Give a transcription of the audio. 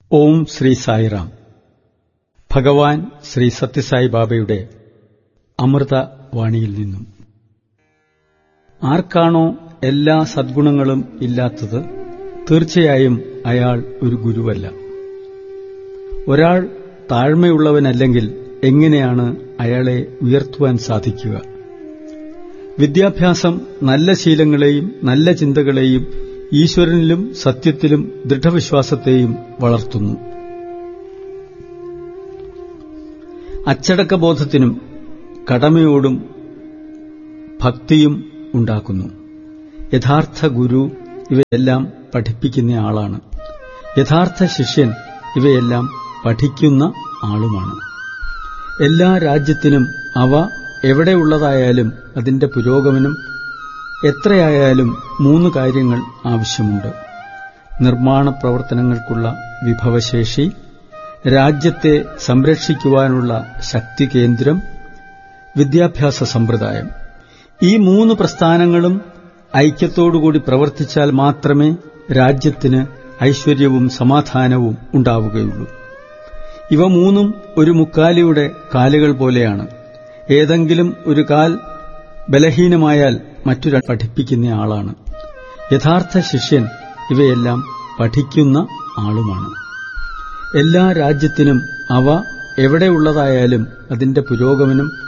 ഓം ശ്രീ സായിറാം ഭഗവാൻ ശ്രീ സത്യസായി ബാബയുടെ അമൃതവാണിയിൽ നിന്നും ആർക്കാണോ എല്ലാ സദ്ഗുണങ്ങളും ഇല്ലാത്തത് തീർച്ചയായും അയാൾ ഒരു ഗുരുവല്ല ഒരാൾ താഴ്മയുള്ളവനല്ലെങ്കിൽ എങ്ങനെയാണ് അയാളെ ഉയർത്തുവാൻ സാധിക്കുക വിദ്യാഭ്യാസം നല്ല ശീലങ്ങളെയും നല്ല ചിന്തകളെയും ഈശ്വരനിലും സത്യത്തിലും ദൃഢവിശ്വാസത്തെയും വളർത്തുന്നു അച്ചടക്കബോധത്തിനും കടമയോടും ഭക്തിയും ഉണ്ടാക്കുന്നു യഥാർത്ഥ ഗുരു ഇവയെല്ലാം പഠിപ്പിക്കുന്ന ആളാണ് യഥാർത്ഥ ശിഷ്യൻ ഇവയെല്ലാം പഠിക്കുന്ന ആളുമാണ് എല്ലാ രാജ്യത്തിനും അവ എവിടെയുള്ളതായാലും അതിന്റെ പുരോഗമനം എത്രയായാലും മൂന്ന് കാര്യങ്ങൾ ആവശ്യമുണ്ട് നിർമ്മാണ പ്രവർത്തനങ്ങൾക്കുള്ള വിഭവശേഷി രാജ്യത്തെ സംരക്ഷിക്കുവാനുള്ള ശക്തി കേന്ദ്രം വിദ്യാഭ്യാസ സമ്പ്രദായം ഈ മൂന്ന് പ്രസ്ഥാനങ്ങളും ഐക്യത്തോടുകൂടി പ്രവർത്തിച്ചാൽ മാത്രമേ രാജ്യത്തിന് ഐശ്വര്യവും സമാധാനവും ഉണ്ടാവുകയുള്ളൂ ഇവ മൂന്നും ഒരു മുക്കാലിയുടെ കാലുകൾ പോലെയാണ് ഏതെങ്കിലും ഒരു കാൽ ബലഹീനമായാൽ മറ്റൊരാൾ പഠിപ്പിക്കുന്ന ആളാണ് യഥാർത്ഥ ശിഷ്യൻ ഇവയെല്ലാം പഠിക്കുന്ന ആളുമാണ് എല്ലാ രാജ്യത്തിനും അവ എവിടെയുള്ളതായാലും അതിന്റെ പുരോഗമനം